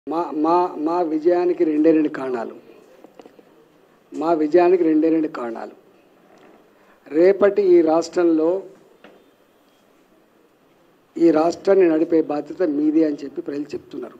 మా మా మా విజయానికి రెండే రెండు కారణాలు మా విజయానికి రెండే రెండు కారణాలు రేపటి ఈ రాష్ట్రంలో ఈ రాష్ట్రాన్ని నడిపే బాధ్యత మీదే అని చెప్పి ప్రజలు చెప్తున్నారు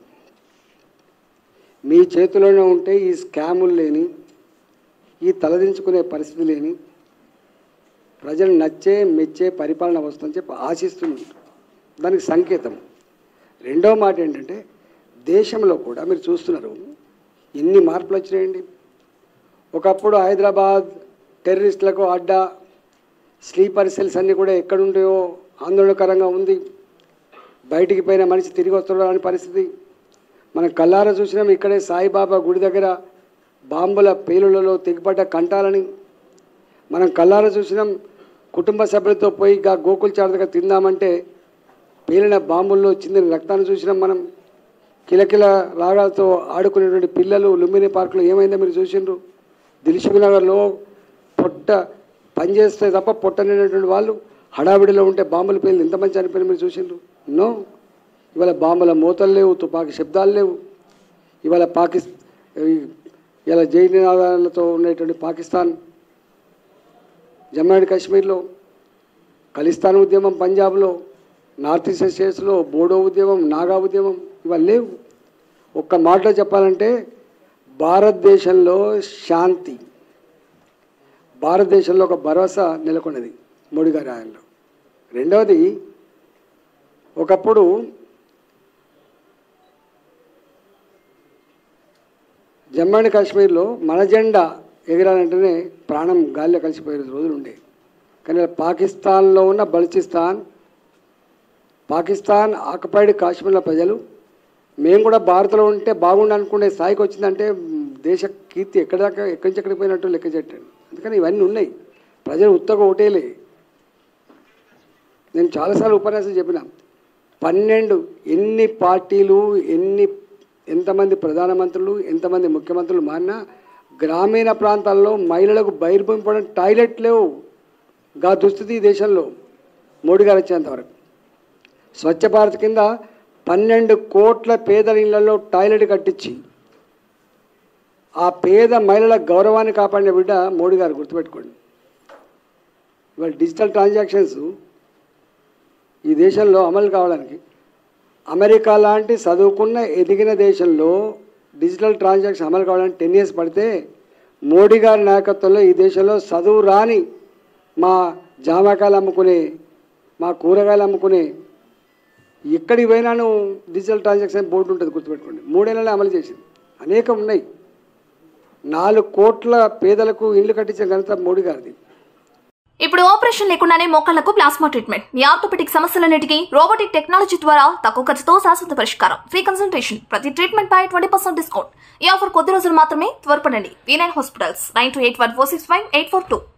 మీ చేతిలోనే ఉంటే ఈ స్కాములు లేని ఈ తలదించుకునే పరిస్థితి లేని ప్రజలు నచ్చే మెచ్చే పరిపాలన వస్తుందని చెప్పి ఆశిస్తుంది దానికి సంకేతం రెండో మాట ఏంటంటే దేశంలో కూడా మీరు చూస్తున్నారు ఎన్ని మార్పులు వచ్చినాయండి ఒకప్పుడు హైదరాబాద్ టెర్రరిస్టులకు అడ్డా స్లీపర్ సెల్స్ అన్నీ కూడా ఎక్కడుంటాయో ఆందోళనకరంగా ఉంది బయటికి పోయిన మనిషి తిరిగి వస్తున్నాడు అనే పరిస్థితి మనం కల్లారా చూసినాం ఇక్కడే సాయిబాబా గుడి దగ్గర బాంబుల పేలులలో తెగిపడ్డ కంటాలని మనం కల్లారా చూసినాం కుటుంబ సభ్యులతో పోయి గా గోకుల్ చాట్ దగ్గర తిందామంటే పేలిన బాంబుల్లో చిందిన రక్తాన్ని చూసినాం మనం కిలకిల రాగాలతో ఆడుకునేటువంటి పిల్లలు లుంబిని పార్కులో ఏమైందో మీరు చూసిండ్రు దిల్సుఖ్ నగర్లో పొట్ట పనిచేస్తే తప్ప పొట్ట నిండినటువంటి వాళ్ళు హడావిడిలో ఉంటే బాంబులు పేలి ఎంతమంది చనిపోయిన మీరు చూసిండ్రు నో ఇవాళ బాంబుల మూతలు లేవు తుపాకీ శబ్దాలు లేవు ఇవాళ పాకిస్ ఇలా జై నినాదాలతో ఉండేటువంటి పాకిస్తాన్ జమ్మూ అండ్ కాశ్మీర్లో ఖలిస్తాన్ ఉద్యమం పంజాబ్లో నార్త్ ఈస్ట్ స్టేట్స్లో బోడో ఉద్యమం నాగా ఉద్యమం ఇవాళ లేవు ఒక్క మాటలో చెప్పాలంటే భారతదేశంలో శాంతి భారతదేశంలో ఒక భరోసా నెలకొన్నది మోడీ గారి ఆయనలో రెండవది ఒకప్పుడు జమ్మూ అండ్ కాశ్మీర్లో మన జెండా ఎగిరాలంటేనే ప్రాణం గాలిలో కలిసిపోయిన రోజులు ఉండే కానీ పాకిస్తాన్లో ఉన్న బలూచిస్తాన్ పాకిస్తాన్ ఆక్యుపైడ్ కాశ్మీర్ల ప్రజలు మేము కూడా భారత్లో ఉంటే బాగుండు అనుకునే స్థాయికి వచ్చిందంటే మ్, దేశ కీర్తి ఎక్కడి దాకా ఎక్కడి నుంచి ఎక్కడికి పోయినట్టు లెక్క చెట్టాను అందుకని ఇవన్నీ ఉన్నాయి ప్రజలు ఉత్తగా ఓటేలే నేను చాలాసార్లు ఉపన్యాసం చెప్పిన పన్నెండు ఎన్ని పార్టీలు ఎన్ని ఎంతమంది ప్రధానమంత్రులు ఎంతమంది ముఖ్యమంత్రులు మారినా గ్రామీణ ప్రాంతాల్లో మహిళలకు బహిర్భూమిపడిన టాయిలెట్ లేవు గా దుస్థితి ఈ దేశంలో మోడీ గారు వచ్చేంత వరకు స్వచ్ఛ భారత్ కింద పన్నెండు కోట్ల పేదల ఇళ్లలో టాయిలెట్ కట్టించి ఆ పేద మహిళల గౌరవాన్ని కాపాడిన బిడ్డ మోడీ గారు గుర్తుపెట్టుకోండి ఇవాళ డిజిటల్ ట్రాన్సాక్షన్స్ ఈ దేశంలో అమలు కావడానికి అమెరికా లాంటి చదువుకున్న ఎదిగిన దేశంలో డిజిటల్ ట్రాన్సాక్షన్ అమలు కావడానికి టెన్ ఇయర్స్ పడితే మోడీ గారి నాయకత్వంలో ఈ దేశంలో చదువు రాని మా జామకాయలు అమ్ముకునే మా కూరగాయలు అమ్ముకునే ఎక్కడికి పోయినాను డిజిటల్ ట్రాన్సాక్షన్ బోర్డు ఉంటుంది గుర్తుపెట్టుకోండి మూడేళ్ళలో అమలు చేసింది అనేకం ఉన్నాయి నాలుగు కోట్ల పేదలకు ఇల్లు కట్టించిన ఘనత మోడీ గారిది ఇప్పుడు ఆపరేషన్ లేకుండానే మోకాళ్లకు ప్లాస్మా ట్రీట్మెంట్ మీ ఆర్థోపెటిక్ సమస్యలన్నిటికీ రోబోటిక్ టెక్నాలజీ ద్వారా తక్కువ ఖర్చుతో శాశ్వత పరిష్కారం ఫ్రీ కన్సల్టేషన్ ప్రతి ట్రీట్మెంట్ పై ట్వంటీ పర్సెంట్ డిస్కౌంట్ ఈ ఆఫర్ కొద్ది రోజులు మాత్రమే త్వరపడండి V nine hospitals nine two eight one four six five eight four two